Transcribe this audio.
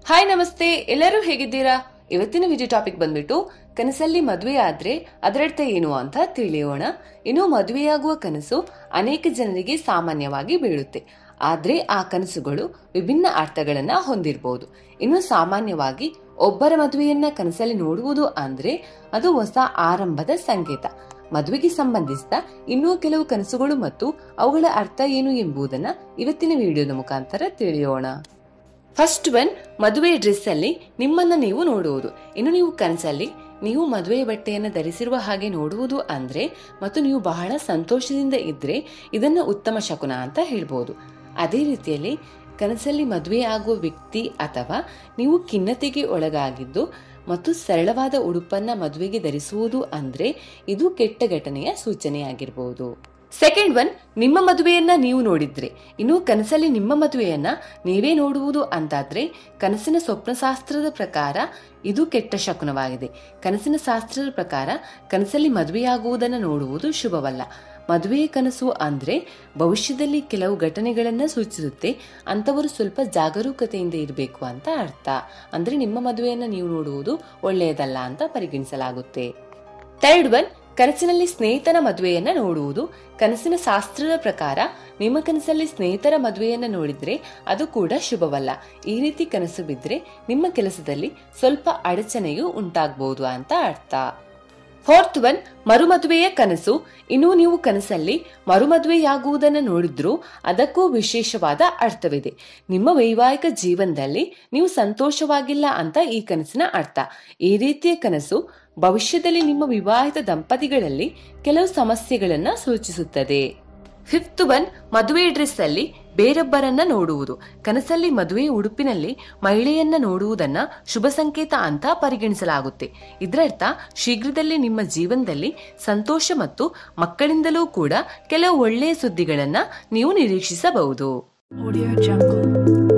Hi ನಮಸ್ತೆ ಎಲ್ಲರೂ ಹೇಗಿದ್ದೀರಾ ಇವತ್ತಿನ ವಿಡಿಯೋ ಟಾಪಿಕ್ ಬಂದ್ಬಿಟ್ಟು ಕನಸಲ್ಲಿ ಮದುವೆ ಆದ್ರೆ ಅದರರ್ಥ ಏನು ಅಂತ ತಿಳಿಯೋಣ ಇನ್ನು ಮದುವೆಯಾಗುವ ಕನಸು ಅನೇಕ ಜನರಿಗೆ ಸಾಮಾನ್ಯವಾಗಿ ಬೀಳುತ್ತೆ ಆದ್ರೆ ಆ ಕನಸುಗಳು ವಿಭಿನ್ನ ಅರ್ಥಗಳನ್ನ ಹೊಂದಿರಬಹುದು ಇನ್ನು ಸಾಮಾನ್ಯವಾಗಿ ಒಬ್ಬರ ಮದುವೆಯನ್ನ ಕನಸಲ್ಲಿ ನೋಡುವುದು ಅಂದ್ರೆ ಅದು ಹೊಸ ಆರಂಭದ ಸಂಕೇತ ಮದುವೆಗೆ ಸಂಬಂಧಿಸಿದ ಇನ್ನೂ ಕೆಲವು ಕನಸುಗಳು ಮತ್ತು ಅವುಗಳ ಅರ್ಥ ಏನು ಎಂಬುದನ್ನ ಇವತ್ತಿನ ವಿಡಿಯೋದ ಮುಖಾಂತರ ತಿಳಿಯೋಣ ಫಸ್ಟ್ ಒನ್ ಮದುವೆ ಡ್ರೆಸ್ ಅಲ್ಲಿ ನಿಮ್ಮನ್ನ ನೀವು ನೋಡುವುದು ಇನ್ನು ನೀವು ಕನಸಲ್ಲಿ ನೀವು ಮದುವೆ ಬಟ್ಟೆಯನ್ನು ಧರಿಸಿರುವ ಹಾಗೆ ನೋಡುವುದು ಅಂದ್ರೆ ಮತ್ತು ನೀವು ಬಹಳ ಸಂತೋಷದಿಂದ ಇದ್ರೆ ಇದನ್ನ ಉತ್ತಮ ಶಕುನ ಅಂತ ಹೇಳ್ಬೋದು ಅದೇ ರೀತಿಯಲ್ಲಿ ಕನಸಲ್ಲಿ ಮದುವೆ ಆಗುವ ವ್ಯಕ್ತಿ ಅಥವಾ ನೀವು ಖಿನ್ನತೆಗೆ ಒಳಗಾಗಿದ್ದು ಮತ್ತು ಸರಳವಾದ ಉಡುಪನ್ನ ಮದುವೆಗೆ ಧರಿಸುವುದು ಅಂದ್ರೆ ಇದು ಕೆಟ್ಟ ಘಟನೆಯ ಸೂಚನೆಯಾಗಿರಬಹುದು ಸೆಕೆಂಡ್ ಒನ್ ನಿಮ್ಮ ಮದುವೆಯನ್ನ ನೀವು ನೋಡಿದ್ರೆ ಇನ್ನು ಕನಸಲ್ಲಿ ನಿಮ್ಮ ಮದುವೆಯನ್ನ ನೀವೇ ನೋಡುವುದು ಅಂತಾದ್ರೆ ಕನಸಿನ ಸ್ವಪ್ನಶಾಸ್ತ್ರದ ಪ್ರಕಾರ ಇದು ಕೆಟ್ಟ ಶಕುನವಾಗಿದೆ ಕನಸಿನ ಶಾಸ್ತ್ರದ ಪ್ರಕಾರ ಕನಸಲ್ಲಿ ಮದುವೆಯಾಗುವುದನ್ನು ನೋಡುವುದು ಶುಭವಲ್ಲ ಮದುವೆಯ ಕನಸು ಅಂದ್ರೆ ಭವಿಷ್ಯದಲ್ಲಿ ಕೆಲವು ಘಟನೆಗಳನ್ನ ಸೂಚಿಸುತ್ತೆ ಅಂತವರು ಸ್ವಲ್ಪ ಜಾಗರೂಕತೆಯಿಂದ ಇರಬೇಕು ಅಂತ ಅರ್ಥ ಅಂದ್ರೆ ನಿಮ್ಮ ಮದುವೆಯನ್ನ ನೀವು ನೋಡುವುದು ಒಳ್ಳೆಯದಲ್ಲ ಅಂತ ಪರಿಗಣಿಸಲಾಗುತ್ತೆ ಥರ್ಡ್ ಒನ್ ಕನಸಿನಲ್ಲಿ ಸ್ನೇಹಿತನ ಮದುವೆಯನ್ನ ನೋಡುವುದು ಕನಸಿನ ಶಾಸ್ತ್ರದ ಪ್ರಕಾರ ನಿಮ್ಮ ಕನಸಲ್ಲಿ ಸ್ನೇಹಿತರ ಮದುವೆಯನ್ನ ನೋಡಿದ್ರೆ ಅದು ಕೂಡ ಶುಭವಲ್ಲ ಈ ರೀತಿ ಕನಸು ಬಿದ್ರೆ ನಿಮ್ಮ ಕೆಲಸದಲ್ಲಿ ಸ್ವಲ್ಪ ಅಡಚಣೆಯು ಉಂಟಾಗಬಹುದು ಅಂತ ಅರ್ಥ ಫೋರ್ತ್ ಒನ್ ಮರುಮದುವೆಯ ಕನಸು ಇನ್ನು ನೀವು ಕನಸಲ್ಲಿ ಮರುಮದುವೆಯಾಗುವುದನ್ನು ನೋಡಿದ್ರೂ ಅದಕ್ಕೂ ವಿಶೇಷವಾದ ಅರ್ಥವಿದೆ ನಿಮ್ಮ ವೈವಾಹಿಕ ಜೀವನದಲ್ಲಿ ನೀವು ಸಂತೋಷವಾಗಿಲ್ಲ ಅಂತ ಈ ಕನಸಿನ ಅರ್ಥ ಈ ರೀತಿಯ ಕನಸು ಭವಿಷ್ಯದಲ್ಲಿ ನಿಮ್ಮ ವಿವಾಹಿತ ದಂಪತಿಗಳಲ್ಲಿ ಕೆಲವು ಸಮಸ್ಯೆಗಳನ್ನ ಸೂಚಿಸುತ್ತದೆ ಫಿಫ್ತ್ ಒನ್ ಮದುವೆ ಡ್ರೆಸ್ ಅಲ್ಲಿ ಬೇರೊಬ್ಬರನ್ನ ನೋಡುವುದು ಕನಸಲ್ಲಿ ಮದುವೆ ಉಡುಪಿನಲ್ಲಿ ಮಹಿಳೆಯನ್ನ ನೋಡುವುದನ್ನ ಶುಭ ಸಂಕೇತ ಅಂತ ಪರಿಗಣಿಸಲಾಗುತ್ತೆ ಇದರರ್ಥ ಶೀಘ್ರದಲ್ಲೇ ನಿಮ್ಮ ಜೀವನದಲ್ಲಿ ಸಂತೋಷ ಮತ್ತು ಮಕ್ಕಳಿಂದಲೂ ಕೂಡ ಕೆಲವು ಒಳ್ಳೆಯ ಸುದ್ದಿಗಳನ್ನ ನೀವು ನಿರೀಕ್ಷಿಸಬಹುದು Audio Jungle.